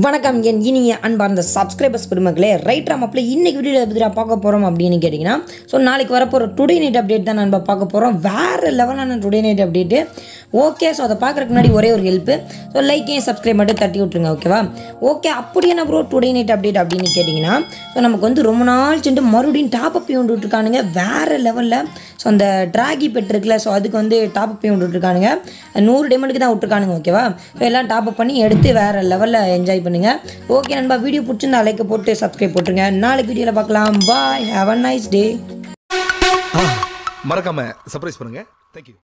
வணக்கம் என் இனிய அன்பார்ந்த சப்ஸ்கிரைபர்ஸ் பெருமக்களே ரைட் ராமப்பில் இன்னைக்கு வீடியோவில் எப்படி பார்க்க போகிறோம் அப்படின்னு கேட்டிங்கன்னா ஸோ நாளைக்கு வரப்போகிற டுடே நைட் அப்டேட் தான் நம்ம பார்க்க போகிறோம் வேறு லெவலான today night update okay so அதை பார்க்குறதுக்கு முன்னாடி ஒரே ஒரு ஹெல்ப்பு ஸோ லைக்கையும் சப்ஸ்கிரைப் மட்டும் தட்டி விட்ருங்க ஓகேவா ஓகே அப்படி என்ன ப்ரோ டுடே நைட் அப்டேட் அப்படின்னு கேட்டிங்கன்னா ஸோ நமக்கு வந்து ரொம்ப நாள் சென்று மறுபடியும் டாப் அப் கொண்டு விட்டுருக்கானுங்க வேறு லெவலில் ஸோ அந்த ட்ராகி பெட் இருக்குல்ல ஸோ அதுக்கு வந்து டாப் அப் கொண்டு விட்டுருக்கானுங்க நூறு டேமெண்ட்டுக்கு தான் விட்டுருக்கானுங்க ஓகேவா ஸோ எல்லாம் டாப் அப் பண்ணி எடுத்து வேறு லெவலில் என்ஜாய் பண்ணுங்கள் ஓகே நண்பா வீடியோ பிடிச்சிருந்தா லைக்கை போட்டு சப்ஸ்கிரைப் போட்டுருங்க நாளைக்கு வீடியோவில் பார்க்கலாம் பாய் ஹேவ் அ நைஸ் டே மறக்காம சர்ப்ரைஸ் பண்ணுங்க தேங்க்யூ